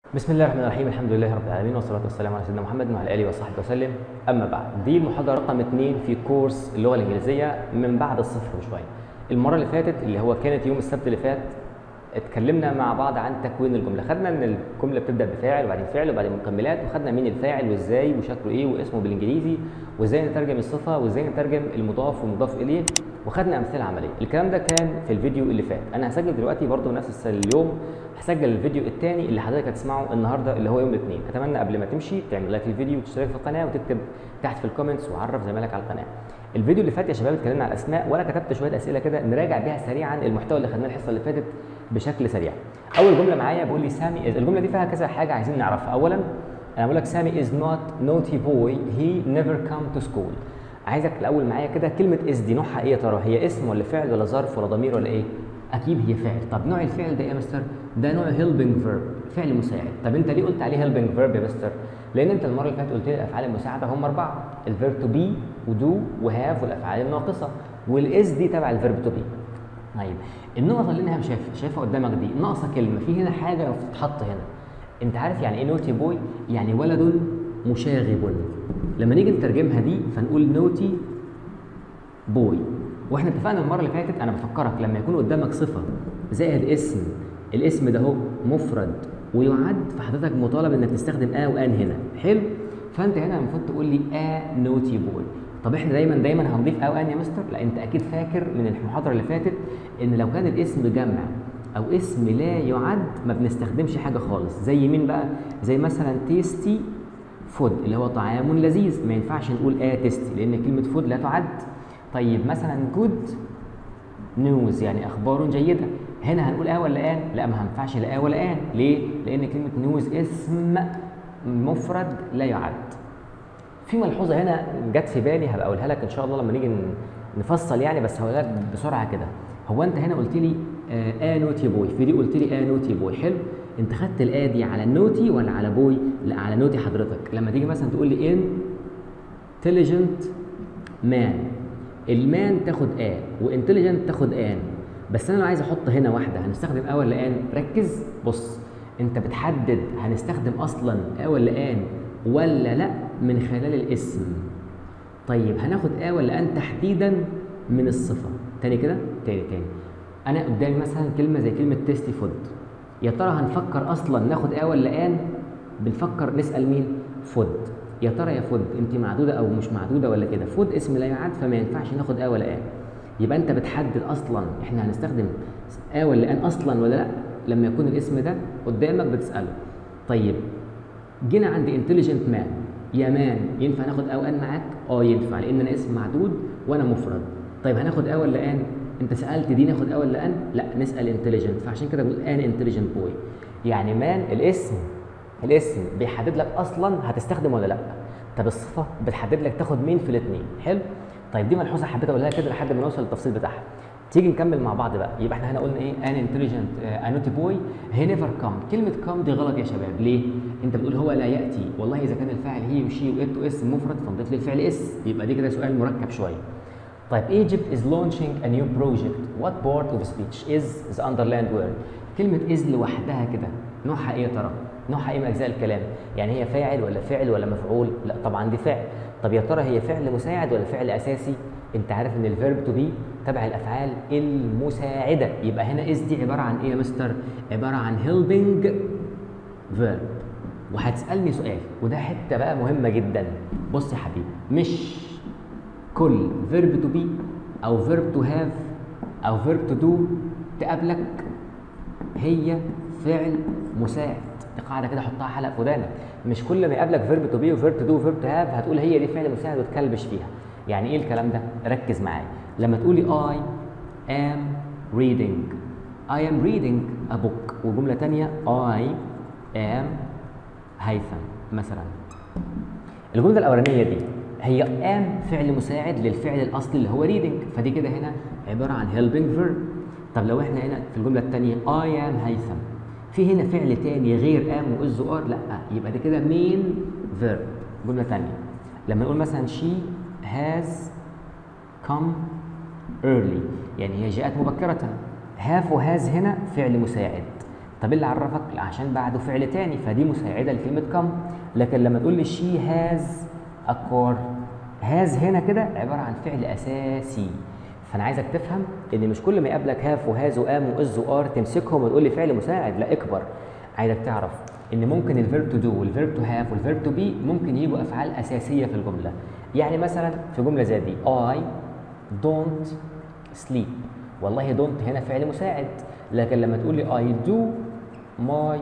بسم الله الرحمن الرحيم الحمد لله رب العالمين والصلاه والسلام على سيدنا محمد وعلى اله وصحبه وسلم اما بعد دي المحاضره رقم اثنين في كورس اللغه الانجليزيه من بعد الصفر بشويه المره اللي فاتت اللي هو كانت يوم السبت اللي فات اتكلمنا مع بعض عن تكوين الجمله خدنا ان الجمله بتبدا بفاعل وبعدين فعل وبعدين مكملات وخدنا مين الفاعل وازاي وشكله ايه واسمه بالانجليزي وازاي نترجم الصفه وازاي نترجم المضاف والمضاف اليه وخدنا امثله عمليه الكلام ده كان في الفيديو اللي فات انا هسجل دلوقتي برضو نفس اليوم هسجل الفيديو الثاني اللي حضرتك هتسمعه النهارده اللي هو يوم الاثنين اتمنى قبل ما تمشي تعمل لايك للفيديو وتشترك في القناه وتكتب تحت في الكومنتس وعرف زمايلك على القناه الفيديو اللي فات يا شباب اتكلمنا على الاسماء وانا كتبت شويه اسئله كده نراجع بيها سريعا المحتوى اللي خدناه الحصه اللي فاتت بشكل سريع اول جمله معايا بيقول لي سامي الجمله دي فيها كذا حاجه عايزين نعرفها اولا انا بقول لك سامي از نوت نوتي بوي هي نيفر كام تو سكول عايزك الاول معايا كده كلمه از دي نوعها ايه يا ترى هي اسم ولا فعل ولا ظرف ولا ضمير ولا ايه اكيد هي فعل طب نوع الفعل ده ايه يا مستر ده نوع هيلبنج فيرب فعل مساعد طب انت ليه قلت عليه هيلبنج فيرب يا مستر لان انت المره اللي فاتت قلت لي الافعال المساعده هم اربعه الفيرب تو بي ودو وهاف والافعال الناقصه والاز دي تبع الفيرب تو بي طيب النقطه اللي انا شايف شايفها قدامك دي ناقصه كلمه في هنا حاجه المفروض تتحط هنا انت عارف يعني ايه نوتي بوي يعني ولد مشاغب لما نيجي نترجمها دي فنقول نوتي بوي واحنا اتفقنا المره اللي فاتت انا بفكرك لما يكون قدامك صفه زائد اسم الاسم ده هو مفرد ويعد فحضرتك مطالب انك تستخدم ا وان هنا حلو فانت هنا المفروض تقول لي ا نوتي بوي طب احنا دايما دايما هنضيف ا وان يا مستر لا انت اكيد فاكر من المحاضره اللي فاتت ان لو كان الاسم جمع او اسم لا يعد ما بنستخدمش حاجه خالص زي مين بقى زي مثلا تيستي فود اللي هو طعام لذيذ ما ينفعش نقول ا تيستي لان كلمه فود لا تعد طيب مثلا جود نيوز يعني اخبار جيده هنا هنقول اه ولا ان لا ما ينفعش لا اه ولا ان ليه لان كلمه نيوز اسم مفرد لا يعد في ملحوظه هنا جت في بالي هبقى اقولها لك ان شاء الله لما نيجي نفصل يعني بس هقولها لك بسرعه كده هو انت هنا قلت لي ا نوتي بوي في دي قلت لي ا نوتي بوي حلو انت خدت الا دي على النوتي ولا على بوي لا على نوتي حضرتك لما تيجي مثلا تقول لي ان intelligent مان المان تاخد ا وانتليجنت تاخد ان بس انا لو عايز احط هنا واحده هنستخدم ا ولا ان ركز بص انت بتحدد هنستخدم اصلا ا ولا ان ولا لا من خلال الاسم طيب هناخد ا ولا ان تحديدا من الصفه تاني كده تاني تاني انا قدامي مثلا كلمه زي كلمه تيستي فود يا ترى هنفكر اصلا ناخد ا ولا ان بنفكر نسال مين فود يا ترى يا فود انت معدوده او مش معدوده ولا كده فود اسم لا يعد فما ينفعش ناخد ا ولا ان يبقى انت بتحدد اصلا احنا هنستخدم ا ولا ان اصلا ولا لا لما يكون الاسم ده قدامك بتساله طيب جينا عند انتليجنت مان يا مان ينفع ناخد ا وان معاك اه ينفع لان انا اسم معدود وانا مفرد طيب هناخد ا ولا ان انت سالت دي ناخد ا ولا ان لا نسال انتليجنت فعشان كده بقول ان انتليجنت بوي يعني مان الاسم الاسم بيحدد لك اصلا هتستخدم ولا لا طب الصفه بتحدد لك تاخد مين في الاثنين حلو طيب دي ملحوظه حبيت اقولها كده لحد ما نوصل للتفصيل بتاعها تيجي نكمل مع بعض بقى يبقى احنا هنا قلنا ايه ان انتليجنت انوتي بوي هي نيفر كام كلمه كام دي غلط يا شباب ليه انت بتقول هو لا ياتي والله اذا كان الفاعل هي وشي وات واس مفرد فنضيف للفعل اس يبقى دي كده سؤال مركب شويه طيب Egypt is launching a new project what part of speech is the underlined word كلمه is لوحدها كده نوعها ايه يا ترى نوعها ايه من اجزاء الكلام يعني هي فاعل ولا فعل ولا مفعول لا طبعا دي فعل طب يا ترى هي فعل مساعد ولا فعل اساسي انت عارف ان الفيرب تو بي تبع الافعال المساعده يبقى هنا از دي عباره عن ايه يا مستر عباره عن هيلبنج فيرب وهتسالني سؤال وده حته بقى مهمه جدا بص يا حبيبي مش كل فيرب تو بي او فيرب تو هاف او فيرب تو دو تقابلك هي فعل مساعد دي قاعده كده حطها حلقه في ودانك مش كل ما يقابلك فيرب تو بي وفيرب تو دو وفيرب تو هاف هتقول هي دي فعل مساعد وتكلبش فيها يعني ايه الكلام ده ركز معايا لما تقولي I am reading I am reading a book وجمله تانية I am هيثم مثلا الجمله الاولانيه دي هي am فعل مساعد للفعل الاصلي اللي هو reading فدي كده هنا عباره عن helping verb طب لو احنا هنا في الجمله الثانيه I am هيثم في هنا فعل تاني غير ام واز ار لا يبقى ده كده مين فيرب جمله تانية لما نقول مثلا she has come early يعني هي جاءت مبكرة have وهاز هنا فعل مساعد طب إيه اللي عرفك لا، عشان بعده فعل تاني فدي مساعده لكلمه كم لكن لما تقول لي شي هاز ا كار هاز هنا كده عباره عن فعل اساسي فانا عايزك تفهم ان مش كل ما يقابلك هاف وهاز وام واز وار تمسكهم وتقول لي فعل مساعد لا اكبر عايزك تعرف ان ممكن الفيرب تو دو والفيرب تو هاف والفيرب تو بي ممكن يجوا افعال اساسيه في الجمله يعني مثلا في جمله زي دي I don't sleep والله don't هنا فعل مساعد لكن لما تقول لي I do my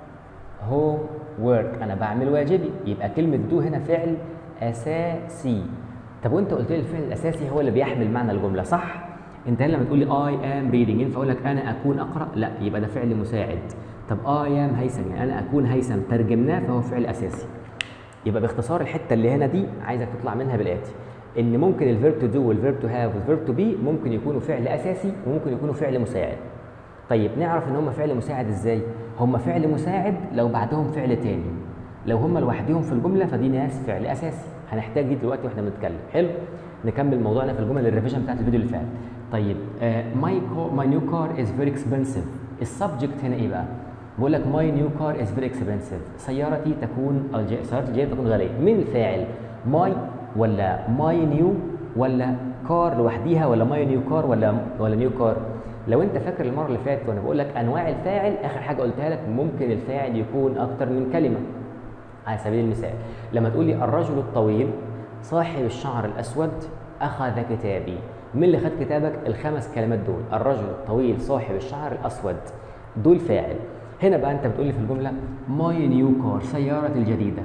home work انا بعمل واجبي يبقى كلمه do هنا فعل اساسي طب وانت قلت لي الفعل الاساسي هو اللي بيحمل معنى الجمله صح انت هنا لما تقول لي I am reading ينفع اقول لك انا اكون اقرا لا يبقى ده فعل مساعد طب I am هيثم يعني انا اكون هيثم ترجمناه فهو فعل اساسي يبقى باختصار الحته اللي هنا دي عايزك تطلع منها بالاتي ان ممكن الفيرب تو دو والفيرب تو هاف والفيرب تو بي ممكن يكونوا فعل اساسي وممكن يكونوا فعل مساعد طيب نعرف ان هم فعل مساعد ازاي هم فعل مساعد لو بعدهم فعل تاني لو هم لوحدهم في الجمله فدي ناس فعل اساسي هنحتاج دي دلوقتي واحنا بنتكلم حلو نكمل موضوعنا في الجمل الريفيجن بتاعت الفيديو اللي فات طيب ماي ماي نيو كار از فيري اكسبنسيف السبجكت هنا ايه بقى بقول لك ماي نيو كار از فيري اكسبنسيف سيارتي تكون الج- سيارتي الجديده تكون غاليه مين الفاعل ماي ولا ماي نيو ولا كار لوحديها ولا ماي نيو كار ولا ولا نيو كار لو انت فاكر المره اللي فاتت وانا بقول لك انواع الفاعل اخر حاجه قلتها لك ممكن الفاعل يكون اكتر من كلمه على سبيل المثال لما تقول لي الرجل الطويل صاحب الشعر الاسود اخذ كتابي مين اللي خد كتابك الخمس كلمات دول الرجل الطويل صاحب الشعر الاسود دول فاعل هنا بقى انت بتقول لي في الجمله ماي نيو كار سيارتي الجديده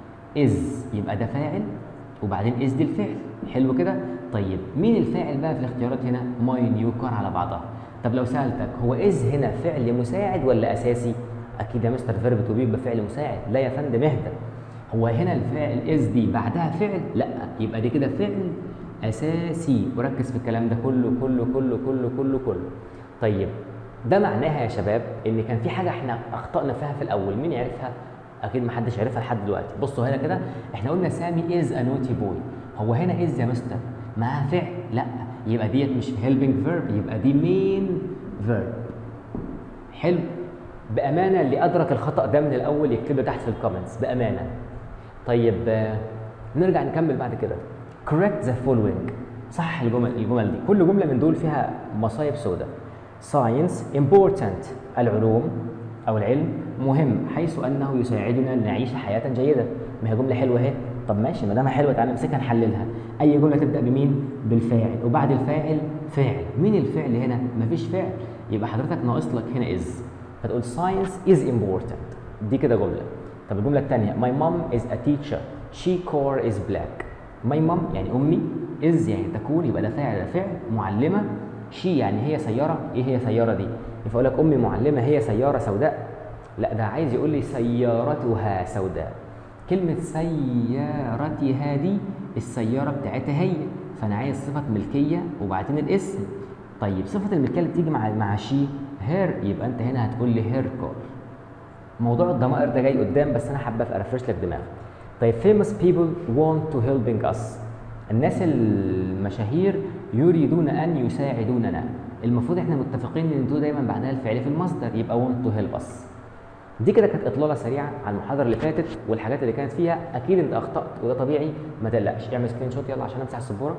از يبقى ده فاعل وبعدين از دي الفعل حلو كده طيب مين الفاعل بقى في الاختيارات هنا ماي نيو كار على بعضها طب لو سالتك هو از هنا فعل مساعد ولا اساسي اكيد يا مستر فيرب تو بي يبقى فعل مساعد لا يا فندم اهدى هو هنا الفعل از دي بعدها فعل لا يبقى دي كده فعل اساسي وركز في الكلام ده كله كله كله كله كله كله طيب ده معناها يا شباب ان كان في حاجه احنا اخطانا فيها في الاول مين يعرفها اكيد ما حدش عرفها لحد دلوقتي بصوا هنا كده احنا قلنا سامي از ا نوتي بوي هو هنا از يا مستر معاها فعل لا يبقى ديت مش هيلبنج فيرب يبقى دي مين فيرب حلو بامانه اللي ادرك الخطا ده من الاول يكتب لي تحت في الكومنتس بامانه طيب آه، نرجع نكمل بعد كده correct the following صح الجمل الجمل دي كل جمله من دول فيها مصايب سوداء science important العلوم او العلم مهم حيث انه يساعدنا لنعيش حياه جيده ما هي جمله حلوه اهي طب ماشي ما دام حلوه تعالى نمسكها نحللها اي جمله تبدا بمين بالفاعل وبعد الفاعل فاعل مين الفعل هنا مفيش فعل يبقى حضرتك ناقص لك هنا از فتقول science is important دي كده جمله طب الجمله الثانيه my mom is a teacher she car is black my mom يعني امي is يعني تكون يبقى ده فاعل ده فعل معلمه she يعني هي سياره ايه هي سياره دي يقول لك امي معلمه هي سياره سوداء لا ده عايز يقول لي سيارتها سوداء كلمة سيارتها دي السيارة بتاعتها هي فأنا عايز صفة ملكية وبعدين الاسم طيب صفة الملكية اللي بتيجي مع مع شي هير يبقى أنت هنا هتقول لي هير كار موضوع الضمائر ده جاي قدام بس أنا حابة أفرش لك دماغك طيب famous people want to helping us الناس المشاهير يريدون أن يساعدوننا المفروض احنا متفقين ان دول دايما بعدها الفعل في المصدر يبقى want to help us دي كده كانت اطلاله سريعه على المحاضره اللي فاتت والحاجات اللي كانت فيها اكيد انت اخطات وده طبيعي ما تقلقش اعمل سكرين شوت يلا عشان امسح السبوره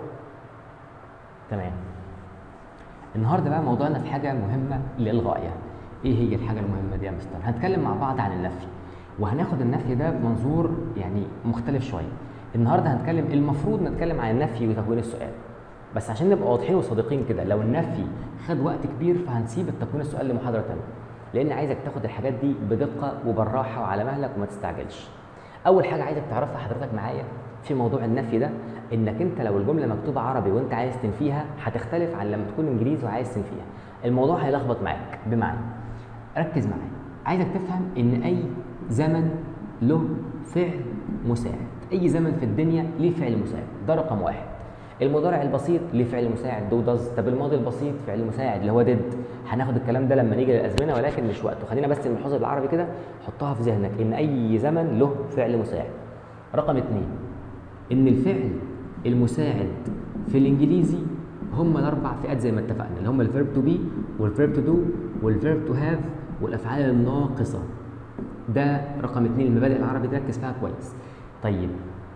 تمام النهارده بقى موضوعنا في حاجه مهمه للغايه ايه هي الحاجه المهمه دي يا مستر هنتكلم مع بعض عن النفي وهناخد النفي ده بمنظور يعني مختلف شويه النهارده هنتكلم المفروض نتكلم عن النفي وتكوين السؤال بس عشان نبقى واضحين وصادقين كده لو النفي خد وقت كبير فهنسيب التكوين السؤال لمحاضره ثانيه لان عايزك تاخد الحاجات دي بدقه وبالراحه وعلى مهلك وما تستعجلش اول حاجه عايزك تعرفها حضرتك معايا في موضوع النفي ده انك انت لو الجمله مكتوبه عربي وانت عايز تنفيها هتختلف عن لما تكون انجليزي وعايز تنفيها الموضوع هيلخبط معاك بمعنى ركز معايا عايزك تفهم ان اي زمن له فعل مساعد اي زمن في الدنيا ليه فعل مساعد ده رقم واحد المضارع البسيط ليه فعل مساعد دو داز طب الماضي البسيط فعل مساعد اللي هو ديد هناخد الكلام ده لما نيجي للازمنه ولكن مش وقته خلينا بس الملحوظه بالعربي كده حطها في ذهنك ان اي زمن له فعل مساعد رقم اثنين ان الفعل المساعد في الانجليزي هم الاربع فئات زي ما اتفقنا اللي هم الفيرب تو بي والفيرب تو دو والفيرب تو هاف والافعال الناقصه ده رقم اثنين المبادئ العربي تركز فيها كويس طيب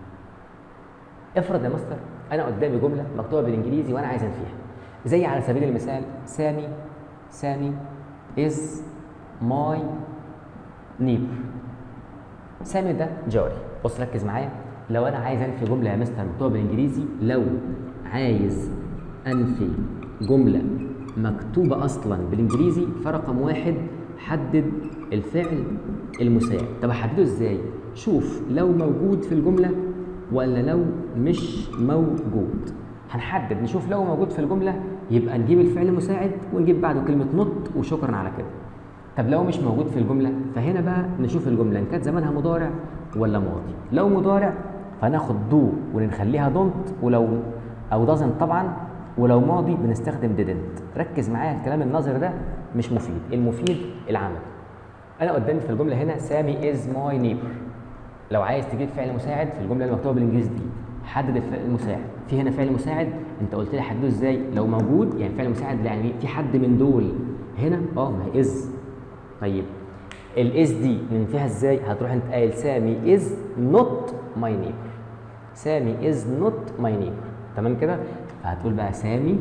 افرض يا مستر انا قدامي جمله مكتوبه بالانجليزي وانا عايز انفيها زي على سبيل المثال سامي سامي از ماي نيبر سامي ده جاري بص ركز معايا لو انا عايز انفي جمله يا مستر مكتوبه بالانجليزي لو عايز انفي جمله مكتوبه اصلا بالانجليزي فرقم واحد حدد الفعل المساعد طب احدده ازاي شوف لو موجود في الجمله ولا لو مش موجود هنحدد نشوف لو موجود في الجمله يبقى نجيب الفعل المساعد ونجيب بعده كلمه نط وشكرا على كده طب لو مش موجود في الجمله فهنا بقى نشوف الجمله ان كانت زمانها مضارع ولا ماضي لو مضارع فناخد دو ونخليها دونت ولو او دازنت طبعا ولو ماضي بنستخدم didn't ركز معايا الكلام النظري ده مش مفيد المفيد العمل انا قدامي في الجمله هنا سامي از ماي نيبر لو عايز تجيب فعل مساعد في الجمله المكتوبه بالانجليزي دي حدد الفعل المساعد في هنا فعل مساعد انت قلت لي حدده ازاي لو موجود يعني فعل مساعد يعني في حد من دول هنا اه ما هي از طيب الاز دي ننفيها ازاي هتروح انت قايل سامي از نوت ماي نيبر سامي از نوت ماي نيبر تمام كده فهتقول بقى سامي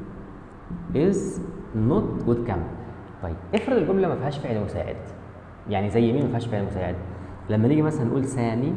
از نوت وتكمل طيب افرض الجمله ما فيهاش فعل مساعد يعني زي مين ما فيهاش فعل مساعد لما نيجي مثلا نقول سامي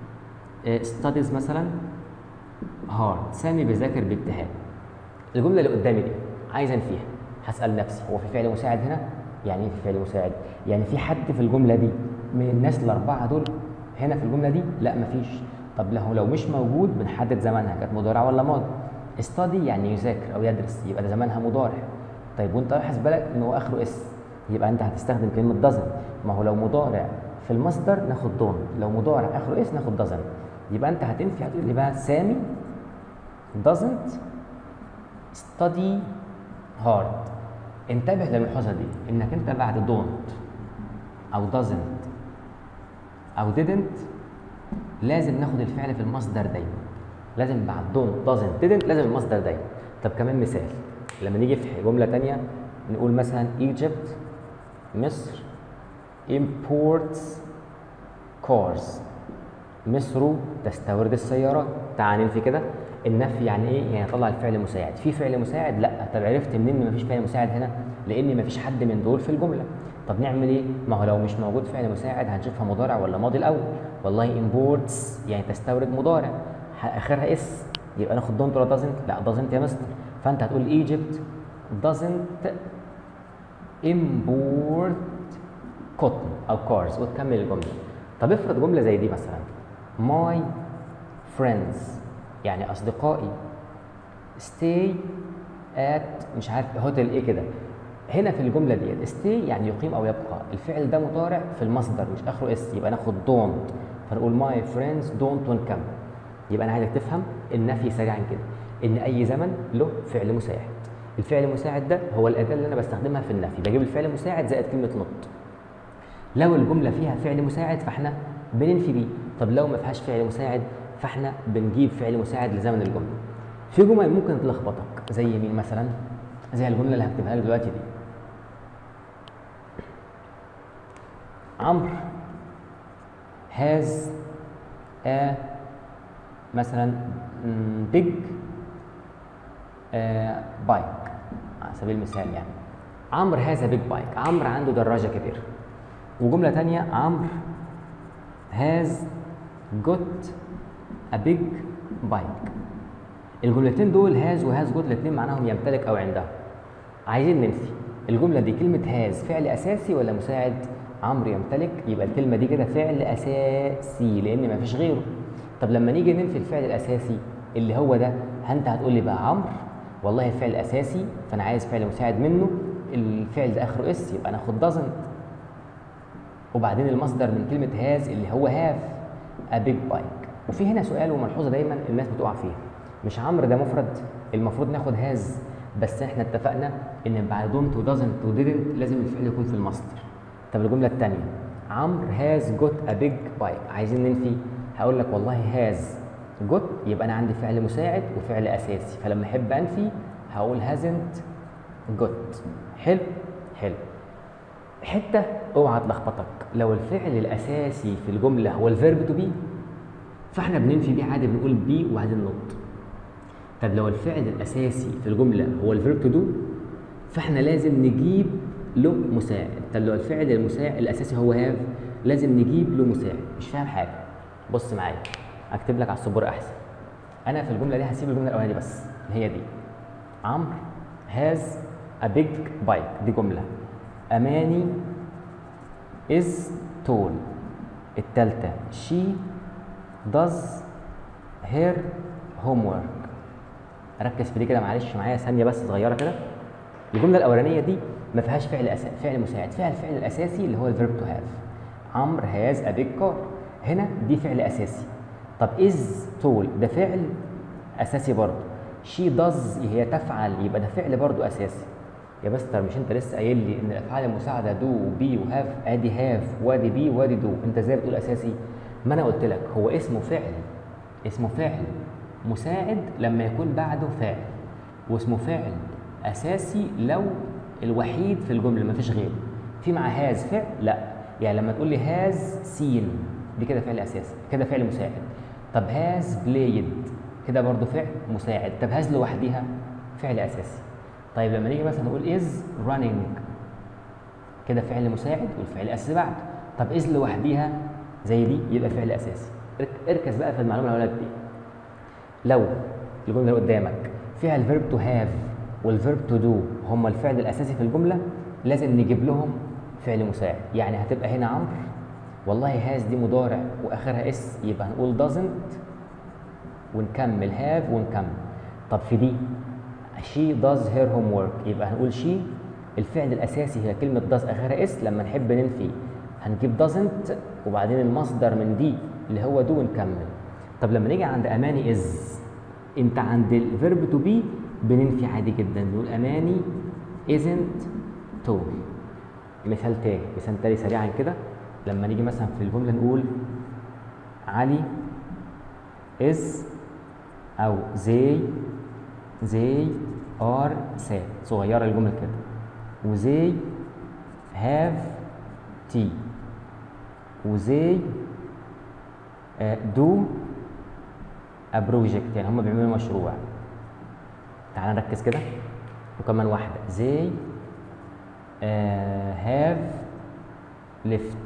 ستاديز مثلا هارد سامي بيذاكر باجتهاد الجمله اللي قدامي دي عايز انفيها هسال نفسي هو في فعل مساعد هنا يعني ايه في فعل مساعد يعني في حد في الجمله دي من الناس الاربعه دول هنا في الجمله دي لا مفيش طب لو لو مش موجود بنحدد زمانها كانت مضارع ولا ماضي استادي يعني يذاكر او يدرس يبقى ده زمانها مضارع طيب وانت لاحظ بالك ان هو اخره اس يبقى انت هتستخدم كلمه دازن ما هو لو مضارع في المصدر ناخد دون لو مضارع اخره اس ناخد دازن يبقى انت هتنفي هتقول لي بقى سامي doesn't study hard انتبه للملحوظه دي انك انت بعد don't او doesn't او didn't لازم ناخد الفعل في المصدر دايما لازم بعد don't doesn't didn't لازم المصدر دايما طب كمان مثال لما نيجي في جمله تانية نقول مثلا Egypt مصر imports cars مصر تستورد السيارات تعال ننفي كده النفي يعني ايه يعني طلع الفعل مساعد في فعل مساعد لا طب عرفت منين ان مفيش فعل مساعد هنا لان مفيش حد من دول في الجمله طب نعمل ايه ما هو لو مش موجود فعل مساعد هنشوفها مضارع ولا ماضي الاول والله imports يعني تستورد مضارع اخرها اس يبقى ناخد دونت ولا doesn't لا doesn't يا مستر فانت هتقول ايجيبت doesn't import cotton او cars وتكمل الجمله طب افرض جمله زي دي مثلا my friends يعني اصدقائي stay at مش عارف هوتيل ايه كده هنا في الجمله ديت stay يعني يقيم او يبقى الفعل ده مضارع في المصدر مش اخره اس يبقى ناخد don't فنقول my friends don't ونكمل يبقى انا عايزك تفهم النفي سريعا كده ان اي زمن له فعل مساعد الفعل المساعد ده هو الاداه اللي انا بستخدمها في النفي بجيب الفعل المساعد زائد كلمه نط لو الجمله فيها فعل مساعد فاحنا بننفي بيه طب لو ما فيهاش فعل مساعد فاحنا بنجيب فعل مساعد لزمن الجمله في جمل ممكن تلخبطك زي مين مثلا زي الجمله اللي هكتبها لك دلوقتي دي عمرو has a مثلا big بايك على سبيل المثال يعني عمرو هذا بيج بايك عمرو عنده دراجه كبيره وجمله تانية عمرو هاز جوت ا بيج بايك الجملتين دول هاز وهاز جوت الاثنين معناهم يمتلك او عنده عايزين ننفي الجمله دي كلمه هاز فعل اساسي ولا مساعد عمرو يمتلك يبقى الكلمه دي كده فعل اساسي لان ما فيش غيره طب لما نيجي ننفي الفعل الاساسي اللي هو ده انت هتقول لي بقى عمرو والله الفعل الاساسي فانا عايز فعل مساعد منه الفعل ده اخره اس يبقى ناخد doesn't وبعدين المصدر من كلمه هاز اللي هو هاف ا بيج بايك وفي هنا سؤال وملحوظه دايما الناس بتقع فيها مش عمرو ده مفرد المفروض ناخد هاز بس احنا اتفقنا ان بعد دونت ودازنت وديدنت لازم الفعل يكون في المصدر طب الجمله الثانيه عمرو هاز جوت ا بيج بايك عايزين ننفي هقول لك والله هاز جوت يبقى انا عندي فعل مساعد وفعل اساسي فلما احب انفي هقول هازنت جوت حلو حلو حته اوعى تلخبطك لو الفعل الاساسي في الجمله هو الفيرب تو بي فاحنا بننفي بيه عادي بنقول بي وبعدين نوت طب لو الفعل الاساسي في الجمله هو الفيرب تو دو فاحنا لازم نجيب له مساعد طب لو الفعل المساعد الاساسي هو هاف لازم نجيب له مساعد مش فاهم حاجه بص معايا اكتب لك على السبوره احسن انا في الجمله دي هسيب الجمله الاولانيه دي بس اللي هي دي عمرو هاز ا بيج بايك دي جمله اماني از تول التالتة she does her homework ركز في دي كده معلش معايا ثانيه بس صغيره كده الجمله الاولانيه دي ما فيهاش فعل أسا... فعل مساعد فيها الفعل الاساسي اللي هو الفيرب تو هاف عمرو هاز ا بيج كار هنا دي فعل اساسي طب از تول ده فعل اساسي برضه شي داز هي تفعل يبقى ده فعل برضه اساسي يا مستر مش انت لسه قايل لي ان الافعال المساعده دو وبي وهاف ادي هاف وادي بي وادي دو انت ازاي بتقول اساسي ما انا قلت لك هو اسمه فعل اسمه فعل مساعد لما يكون بعده فعل واسمه فعل اساسي لو الوحيد في الجمله ما فيش غيره في مع هاز فعل لا يعني لما تقول لي هاز سين دي كده فعل اساسي كده فعل مساعد طب هاز بلايد كده برضو فعل مساعد طب هاز لوحديها فعل اساسي طيب لما نيجي مثلا نقول از running كده فعل مساعد والفعل الاساسي بعد طب از لوحديها زي دي يبقى فعل اساسي اركز بقى في المعلومه الاولانيه دي لو الجمله اللي قدامك فيها الفيرب تو هاف والفيرب تو دو هما الفعل الاساسي في الجمله لازم نجيب لهم فعل مساعد يعني هتبقى هنا عمرو والله هاز دي مضارع واخرها اس يبقى هنقول doesn't ونكمل have ونكمل طب في دي she does her homework يبقى هنقول she الفعل الاساسي هي كلمه does اخرها اس لما نحب ننفي هنجيب doesn't وبعدين المصدر من دي اللي هو do ونكمل طب لما نيجي عند اماني is انت عند الفيرب تو بي بننفي عادي جدا بنقول اماني isn't tall مثال تاني مثال تاني سريعا كده لما نيجي مثلا في الجمله نقول علي is او they they are sad صغيره الجمله كده و they have tea و they uh, do a project يعني هم بيعملوا مشروع تعال نركز كده وكمان واحده they uh, have left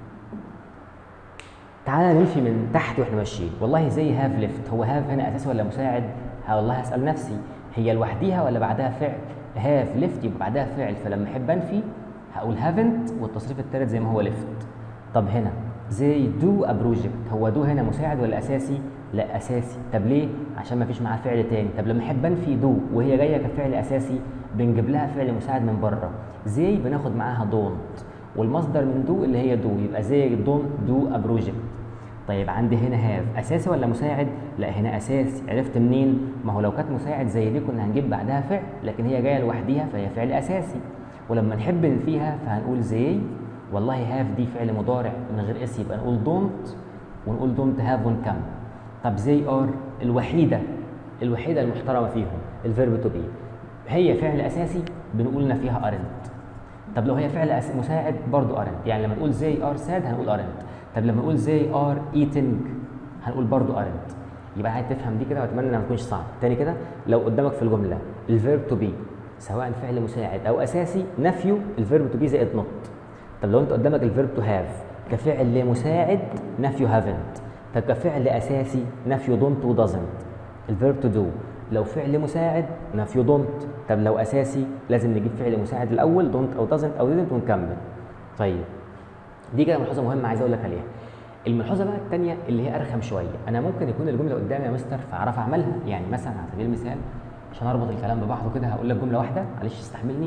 تعالى نمشي من تحت واحنا ماشيين والله زي هاف ليفت هو هاف هنا اساسي ولا مساعد والله هسال نفسي هي لوحديها ولا بعدها فعل هاف ليفت يبقى بعدها فعل فلما احب انفي هقول هافنت والتصريف الثالث زي ما هو ليفت طب هنا زي دو ا بروجكت هو دو هنا مساعد ولا اساسي لا اساسي طب ليه عشان ما فيش معاه فعل تاني طب لما احب انفي دو وهي جايه كفعل اساسي بنجيب لها فعل مساعد من بره زي بناخد معاها دونت والمصدر من دو اللي هي دو يبقى زي دونت دو ا بروجكت طيب عندي هنا هاف اساسي ولا مساعد لا هنا اساسي عرفت منين ما هو لو كانت مساعد زي دي كنا هنجيب بعدها فعل لكن هي جايه لوحديها فهي فعل اساسي ولما نحب نفيها فهنقول زي والله هاف دي فعل مضارع من غير اس يبقى نقول دونت ونقول دونت هاف ونكمل طب زي ار الوحيده الوحيده المحترمه فيهم الفيرب تو بي هي فعل اساسي بنقول لنا فيها ارنت طب لو هي فعل أس... مساعد برضو ارنت يعني لما نقول زي ار ساد هنقول ارنت طب لما نقول زي ار ايتنج هنقول برضو ارنت يبقى عايز تفهم دي كده واتمنى انها ما تكونش صعب تاني كده لو قدامك في الجمله الفيرب تو بي سواء فعل مساعد او اساسي نفيه الفيرب تو بي زائد نوت طب لو انت قدامك الفيرب تو هاف كفعل مساعد نفيه هافنت طب كفعل اساسي نفيه دونت ودازنت الفيرب تو دو لو فعل مساعد نفيه دونت طب لو اساسي لازم نجيب فعل مساعد الاول دونت او دازنت او ديدنت ونكمل طيب دي كده ملحوظه مهمه عايز اقول لك عليها الملحوظه بقى الثانيه اللي هي ارخم شويه انا ممكن يكون الجمله قدامي يا مستر فاعرف اعملها يعني مثلا على سبيل المثال عشان اربط الكلام ببعضه كده هقول لك جمله واحده معلش استحملني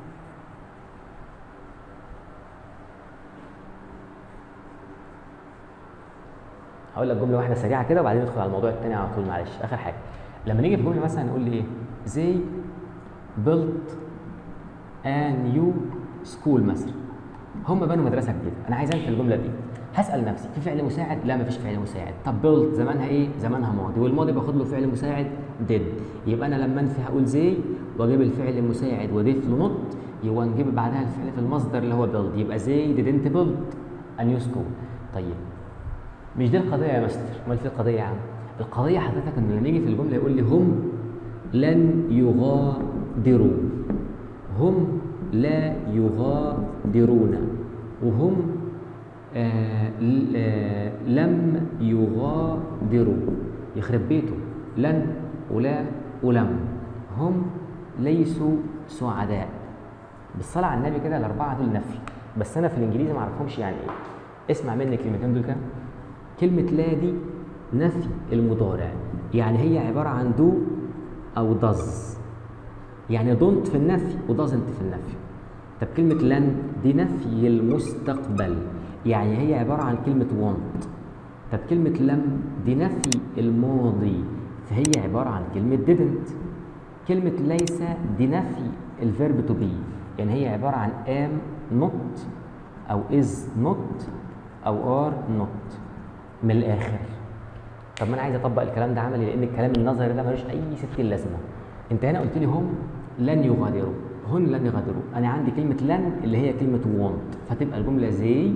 هقول لك جمله واحده سريعه كده وبعدين ندخل على الموضوع الثاني على طول معلش اخر حاجه لما نيجي في جمله مثلا نقول لي ايه زي built a new school مثلا هم بنوا مدرسه جديده انا عايز انفي الجمله دي هسال نفسي في فعل مساعد لا مفيش فعل مساعد طب بيلت زمانها ايه زمانها ماضي والماضي باخد له فعل مساعد ديد يبقى انا لما انفي هقول زي واجيب الفعل المساعد واضيف له نوت يبقى نجيب بعدها الفعل في المصدر اللي هو build يبقى they didn't build a new school طيب مش دي القضيه يا مستر امال في القضيه يا عم القضيه حضرتك ان لما يجي في الجمله يقول لي هم لن يغادروا هم لا يغادرون وهم آه آه لم يغادروا يخرب بيته لن ولا ولم هم ليسوا سعداء بالصلاة على النبي كده الأربعة دول نفي بس أنا في الإنجليزي ما أعرفهمش يعني إيه اسمع مني الكلمتين دول كده كلمة لا دي نفي المضارع يعني هي عبارة عن دو أو داز يعني دونت في النفي ودازنت في النفي طب كلمة لن دي نفي المستقبل يعني هي عبارة عن كلمة want طب كلمة لم دي نفي الماضي فهي عبارة عن كلمة didn't كلمة ليس دي نفي الفيرب to be يعني هي عبارة عن am not أو is not أو are not من الآخر طب ما أنا عايز أطبق الكلام ده عملي لأن الكلام النظري ده ملوش أي ستين لازمة أنت هنا قلت لي هم لن يغادروا هن لن يغادروا أنا عندي كلمة لن اللي هي كلمة want فتبقى الجملة زي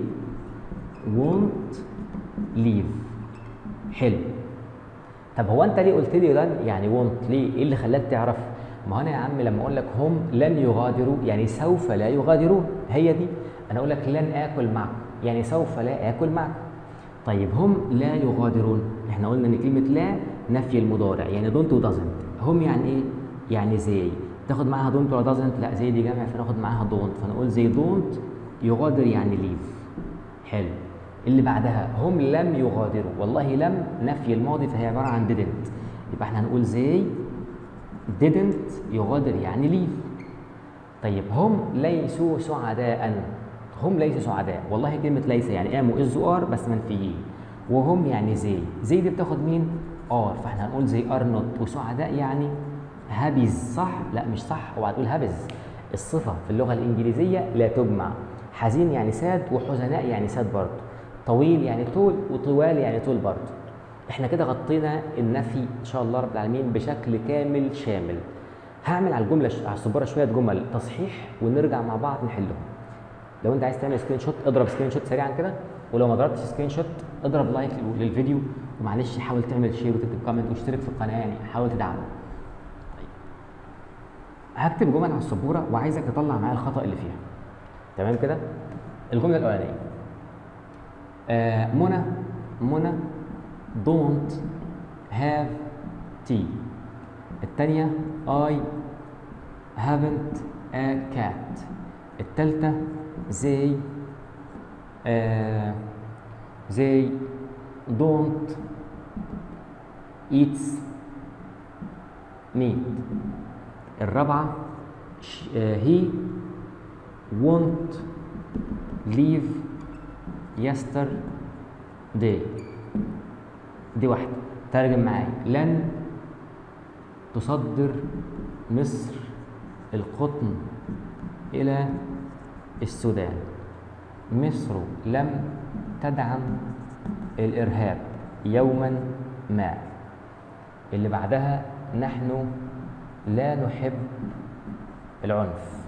won't leave حلو طب هو انت ليه قلت لي لن يعني won't ليه ايه اللي خلاك تعرف ما هو انا يا عم لما اقول لك هم لن يغادروا يعني سوف لا يغادرون هي دي انا اقول لك لن اكل معك يعني سوف لا اكل معك طيب هم لا يغادرون احنا قلنا ان كلمه لا نفي المضارع يعني دونت ودازنت هم يعني ايه يعني زي تاخد معاها دونت ولا دازنت لا زي دي جمع فناخد معاها دونت فنقول زي دونت يغادر يعني ليف حلو اللي بعدها هم لم يغادروا والله لم نفي الماضي فهي عباره عن didn't يبقى احنا هنقول زي didn't يغادر يعني leave طيب هم ليسوا سعداء هم ليسوا سعداء والله كلمة ليس يعني قاموا از ار بس منفيين وهم يعني زي زي دي بتاخد مين؟ ار فاحنا هنقول زي ار نوت وسعداء يعني هابيز صح؟ لا مش صح اوعى تقول هابز الصفة في اللغة الإنجليزية لا تجمع حزين يعني ساد وحزناء يعني ساد برضه طويل يعني طول وطوال يعني طول برضه احنا كده غطينا النفي ان شاء الله رب العالمين بشكل كامل شامل هعمل على الجمله على السبوره شويه جمل تصحيح ونرجع مع بعض نحلهم لو انت عايز تعمل سكرين شوت اضرب سكرين شوت سريعا كده ولو ما ضربتش سكرين شوت اضرب لايك للفيديو ومعلش حاول تعمل شير وتكتب كومنت واشترك في القناه يعني حاول تدعمنا طيب هكتب جمل على السبوره وعايزك تطلع معايا الخطا اللي فيها تمام كده الجمله الاولانيه آه منى منى don't have tea الثانية I haven't a cat الثالثة they uh, they don't eat meat الرابعة sh- uh, he won't leave yesterday دي واحدة ترجم معايا لن تصدر مصر القطن إلى السودان مصر لم تدعم الإرهاب يوما ما اللي بعدها نحن لا نحب العنف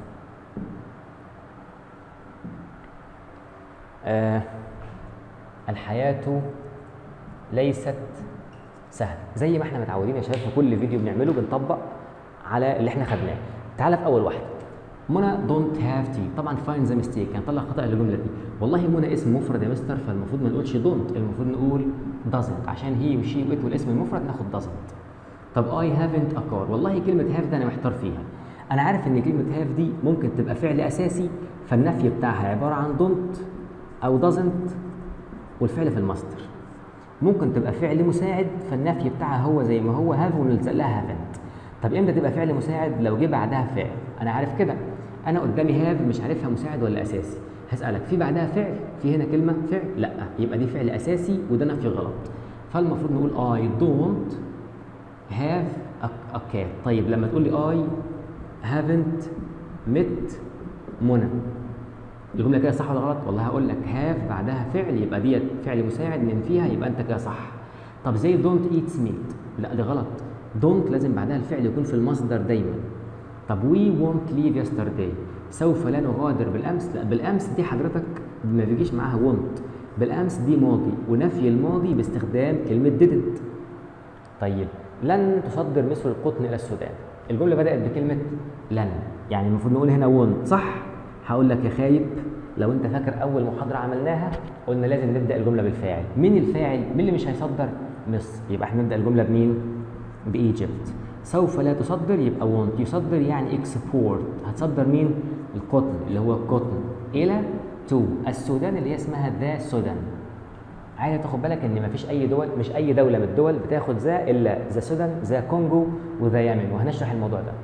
آه الحياة ليست سهلة زي ما احنا متعودين يا شباب في كل فيديو بنعمله بنطبق على اللي احنا خدناه تعالى في اول واحده منى دونت هاف تي طبعا فاين ذا ميستيك يعني طلع خطا الجمله دي والله منى اسم مفرد يا مستر فالمفروض ما نقولش دونت المفروض نقول doesn't عشان هي وشي وات والاسم المفرد ناخد doesn't طب اي هافنت ا كار والله كلمه هاف ده انا محتار فيها انا عارف ان كلمه هاف دي ممكن تبقى فعل اساسي فالنفي بتاعها عباره عن دونت او doesn't والفعل في المصدر ممكن تبقى فعل مساعد فالنفي بتاعها هو زي ما هو هاف ونلزق لها هافنت طب امتى تبقى فعل مساعد لو جه بعدها فعل انا عارف كده انا قدامي هاف مش عارفها مساعد ولا اساسي هسالك في بعدها فعل في هنا كلمه فعل لا يبقى دي فعل اساسي وده نفي غلط فالمفروض نقول اي دونت هاف ا كات طيب لما تقول لي اي هافنت مت منى الجمله كده صح ولا غلط والله هقول لك هاف بعدها فعل يبقى ديت فعل مساعد ننفيها يبقى انت كده صح طب زي دونت ايت ميت لا دي غلط دونت لازم بعدها الفعل يكون في المصدر دايما طب وي won't leave yesterday سوف لا نغادر بالامس لا بالامس دي حضرتك ما بيجيش معاها وونت بالامس دي ماضي ونفي الماضي باستخدام كلمه didn't طيب لن تصدر مصر القطن الى السودان الجمله بدات بكلمه لن يعني المفروض نقول هنا وونت صح هقول لك يا خايب لو انت فاكر اول محاضره عملناها قلنا لازم نبدا الجمله بالفاعل مين الفاعل مين اللي مش هيصدر مصر يبقى احنا نبدا الجمله بمين بايجيبت سوف لا تصدر يبقى وونت يصدر يعني اكسبورت هتصدر مين القطن اللي هو القطن الى تو السودان اللي هي اسمها ذا سودان عايز تاخد بالك ان مفيش اي دول مش اي دوله من الدول بتاخد ذا الا ذا سودان ذا كونجو وذا يمن وهنشرح الموضوع ده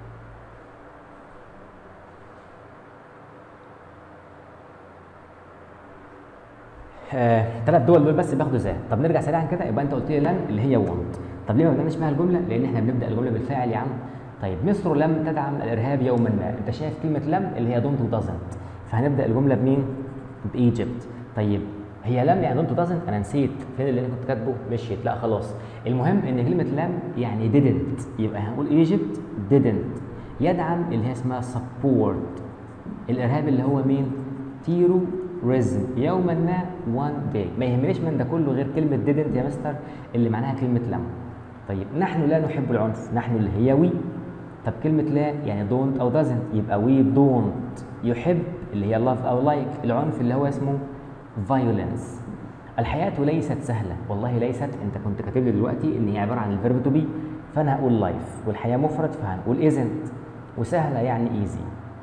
ثلاث دول دول بس بياخدوا ذا طب نرجع سريعا كده يبقى انت قلت لي لن اللي هي وونت طب ليه ما بدناش بيها الجمله لان احنا بنبدا الجمله بالفاعل يا عم طيب مصر لم تدعم الارهاب يوما ما انت شايف كلمه لم اللي هي دونت ودازنت فهنبدا الجمله بمين بايجيبت طيب هي لم يعني دونت دازنت انا نسيت فين اللي انا كنت كاتبه مشيت لا خلاص المهم ان كلمه لم يعني didn't يبقى هنقول ايجيبت didn't يدعم اللي هي اسمها support الارهاب اللي هو مين تيرو ريزم يوما ما one day ما يهمنيش من ده كله غير كلمه didn't يا مستر اللي معناها كلمه لم طيب نحن لا نحب العنف نحن اللي هي وي طب كلمة لا يعني don't أو doesn't يبقى we don't يحب اللي هي love أو like العنف اللي هو اسمه violence الحياة ليست سهلة والله ليست أنت كنت كاتب لي دلوقتي إن هي عبارة عن الفيرب تو بي فأنا هقول life والحياة مفرد فهنقول isn't وسهلة يعني easy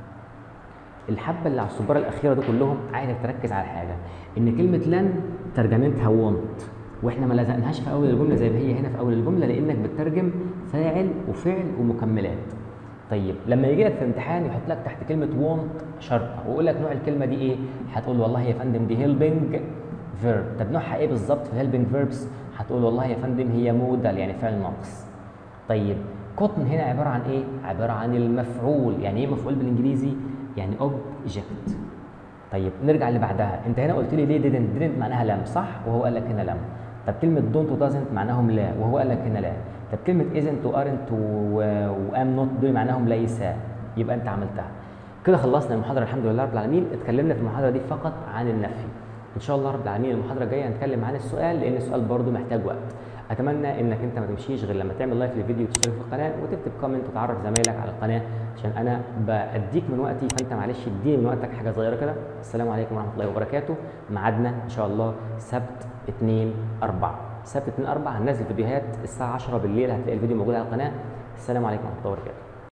الحبة اللي على الصبارة الأخيرة دول كلهم عايزك تركز على حاجة إن كلمة لن ترجمتها want واحنا ما لزقناهاش في اول الجمله زي ما هي هنا في اول الجمله لانك بتترجم فاعل وفعل ومكملات طيب لما يجي لك في امتحان يحط لك تحت كلمه want شرطه ويقول لك نوع الكلمه دي ايه هتقول والله يا فندم دي helping verb طب نوعها ايه بالظبط في helping verbs هتقول والله يا فندم هي مودال يعني فعل ناقص طيب كوتن هنا عباره عن ايه عباره عن المفعول يعني ايه مفعول بالانجليزي يعني object طيب نرجع اللي بعدها انت هنا قلت لي ليه didn't didn't معناها لم صح وهو قال لك هنا لم طب كلمة don't و doesn't معناهم لا وهو قال لك هنا لا طب كلمة isn't و aren't و am not دول معناهم ليس يبقى انت عملتها كده خلصنا المحاضرة الحمد لله رب العالمين اتكلمنا في المحاضرة دي فقط عن النفي ان شاء الله رب العالمين المحاضرة الجاية هنتكلم عن السؤال لان السؤال برضه محتاج وقت اتمنى انك انت ما تمشيش غير لما تعمل لايك للفيديو وتشترك في القناه وتكتب كومنت وتعرف زمايلك على القناه عشان انا بديك من وقتي فانت معلش اديني من وقتك حاجه صغيره كده السلام عليكم ورحمه الله وبركاته ميعادنا ان شاء الله سبت 2 4 سبت 2 4 هننزل فيديوهات الساعه 10 بالليل هتلاقي الفيديو موجود على القناه السلام عليكم ورحمه الله وبركاته